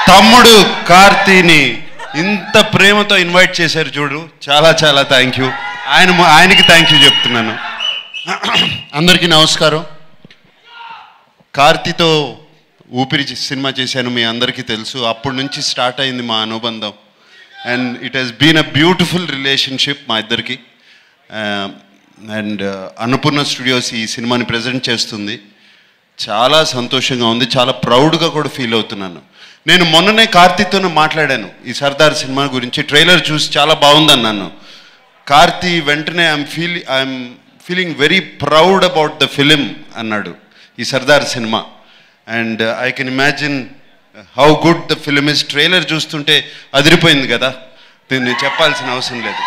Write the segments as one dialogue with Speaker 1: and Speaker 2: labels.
Speaker 1: తమ్ముడు కార్తీని ఇంత ప్రేమతో ఇన్వైట్ చేశారు చూడు చాలా చాలా థ్యాంక్ యూ ఆయన ఆయనకి థ్యాంక్ యూ చెప్తున్నాను అందరికీ నమస్కారం కార్తీతో ఊపిరి చే- సినిమా చేశాను మీ అందరికీ తెలుసు అప్పటి నుంచి స్టార్ట్ అయింది మా అనుబంధం and it has been a beautiful relationship మా ఇద్దరికి అండ్ అన్నపూర్ణ స్టూడియోస్ ఈ సినిమాని ప్రజెంట్ చేస్తుంది చాలా సంతోషంగా ఉంది చాలా ప్రౌడ్గా కూడా ఫీల్ అవుతున్నాను నేను మొన్ననే కార్తీక్తోనే మాట్లాడాను ఈ సర్దార్ సినిమా గురించి ట్రైలర్ చూసి చాలా బాగుందన్నాను కార్తీ వెంటనే I'm feel I'm feeling very proud about the film అన్నాడు ఈ Sardar cinema and I can imagine how good the film is trailer చూస్తుంటే అదిరిపోయింది కదా దీన్ని చెప్పాల్సిన అవసరం లేదు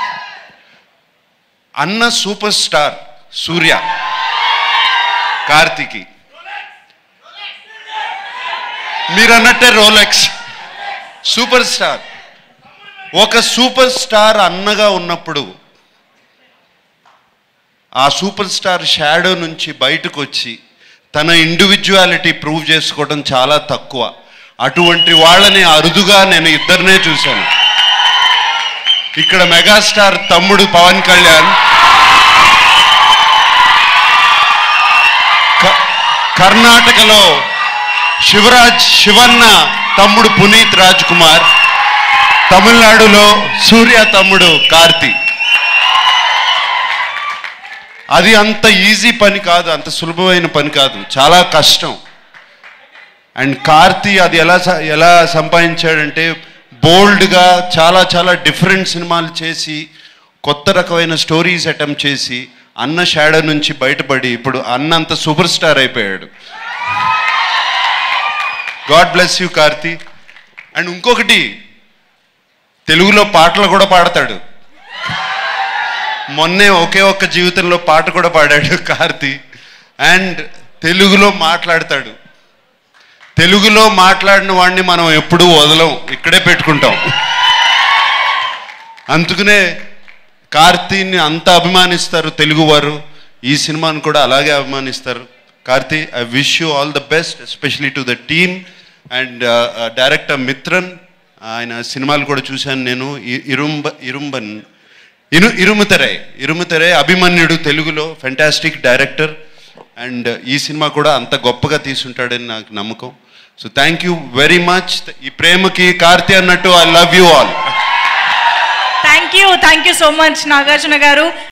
Speaker 1: అన్న సూపర్ స్టార్ సూర్య కార్తీకి మీరు అన్నట్టే రోలెక్స్ సూపర్ స్టార్ ఒక సూపర్ స్టార్ అన్నగా ఉన్నప్పుడు ఆ సూపర్ స్టార్ షాడో నుంచి బయటకు వచ్చి తన ఇండివిజువాలిటీ ప్రూవ్ చేసుకోవడం చాలా తక్కువ అటువంటి వాళ్ళని అరుదుగా నేను ఇద్దరినే చూశాను ఇక్కడ మెగాస్టార్ తమ్ముడు పవన్ కళ్యాణ్ క- కర్ణాటకలో శివరాజ్ శివన్న తమ్ముడు పునీత్ రాజ్ కుమార్ తమిళనాడులో సూర్య తమ్ముడు కార్తీ అది అంత ఈజీ పని కాదు అంత సులభమైన పని కాదు చాలా కష్టం అండ్ కార్తీ అది ఎలా స- ఎలా సంపాదించాడంటే బోల్డ్గా చాలా చాలా డిఫరెంట్ సినిమాలు చేసి కొత్త రకమైన స్టోరీస్ అటెంప్ట్ చేసి అన్న షాడో నుంచి బయటపడి ఇప్పుడు అన్న అంత సూపర్ స్టార్ అయిపోయాడు God bless you Karthi and ఇంకొకటి తెలుగులో పాటలు కూడా పాడతాడు మొన్నే ఒకే ఒక్క జీవితంలో పాట కూడా పాడాడు కార్తీ అండ్ తెలుగులో మాట్లాడతాడు తెలుగులో మాట్లాడిన వాడిని మనం ఎప్పుడూ వదలం ఇక్కడే పెట్టుకుంటాం అందుకనే కార్తీని అంత అభిమానిస్తారు తెలుగువారు ఈ సినిమాను కూడా అలాగే అభిమానిస్తారు Karthi I wish you all the best especially to the team and director Mithran ఆయన సినిమాలు కూడా చూశాను నేను ఇ- ఇరుంబ ఇరుంబన్ ఇరు ఇరుముతరై ఇరుముతరై అభిమన్యుడు తెలుగులో ఫెంటాస్టిక్ డైరెక్టర్ అండ్ ఈ సినిమా కూడా అంత గొప్పగా తీసుంటాడని నాకు నమ్మకం so thank you very much ఈ ప్రేమకి కార్తీ అన్నట్టు I love you all
Speaker 2: thank you thank you so much Nagarjuna గారు